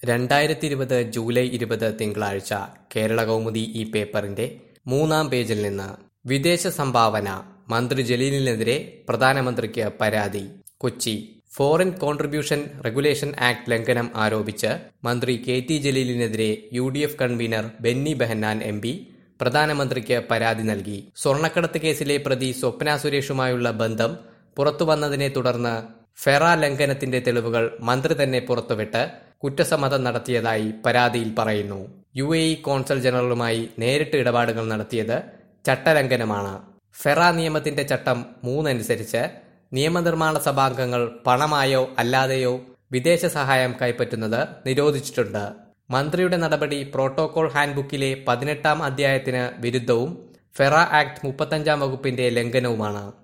രണ്ടായിരത്തി ഇരുപത് ജൂലൈ ഇരുപത് തിങ്കളാഴ്ച കേരള കൗമുദി ഈ പേപ്പറിന്റെ മൂന്നാം പേജിൽ നിന്ന് വിദേശ സംഭാവന മന്ത്രി ജലീലിനെതിരെ പ്രധാനമന്ത്രിക്ക് പരാതി കൊച്ചി ഫോറിൻ കോൺട്രിബ്യൂഷൻ റെഗുലേഷൻ ആക്ട് ലംഘനം ആരോപിച്ച് മന്ത്രി കെ ടി ജലീലിനെതിരെ U D F convener Benny Behanan M P പ്രധാനമന്ത്രിക്ക് പരാതി നൽകി സ്വർണ്ണക്കടത്ത് കേസിലെ പ്രതി സ്വപ്ന സുരേഷുമായുള്ള ബന്ധം പുറത്തുവന്നതിനെ തുടർന്ന് ഫെറ ലംഘനത്തിന്റെ തെളിവുകൾ മന്ത്രി തന്നെ പുറത്തുവിട്ട് കുറ്റസമ്മതം നടത്തിയതായി പരാതിയിൽ പറയുന്നു യു എ ഇ കോൺസൽ ജനറലുമായി നേരിട്ട് ഇടപാടുകൾ നടത്തിയത് ചട്ടലംഘനമാണ് ഫെറ നിയമത്തിന്റെ ചട്ടം മൂന്നനുസരിച്ച് നിയമനിർമ്മാണ സഭാംഗങ്ങൾ പണമായോ അല്ലാതെയോ വിദേശ സഹായം കൈപ്പറ്റുന്നത് നിരോധിച്ചിട്ടുണ്ട് മന്ത്രിയുടെ നടപടി പ്രോട്ടോകോൾ ഹാൻഡ്ബുക്കിലെ പതിനെട്ടാം അധ്യായത്തിന് വിരുദ്ധവും ഫെറ ആക്ട് മുപ്പത്തഞ്ചാം വകുപ്പിന്റെ ലംഘനവുമാണ്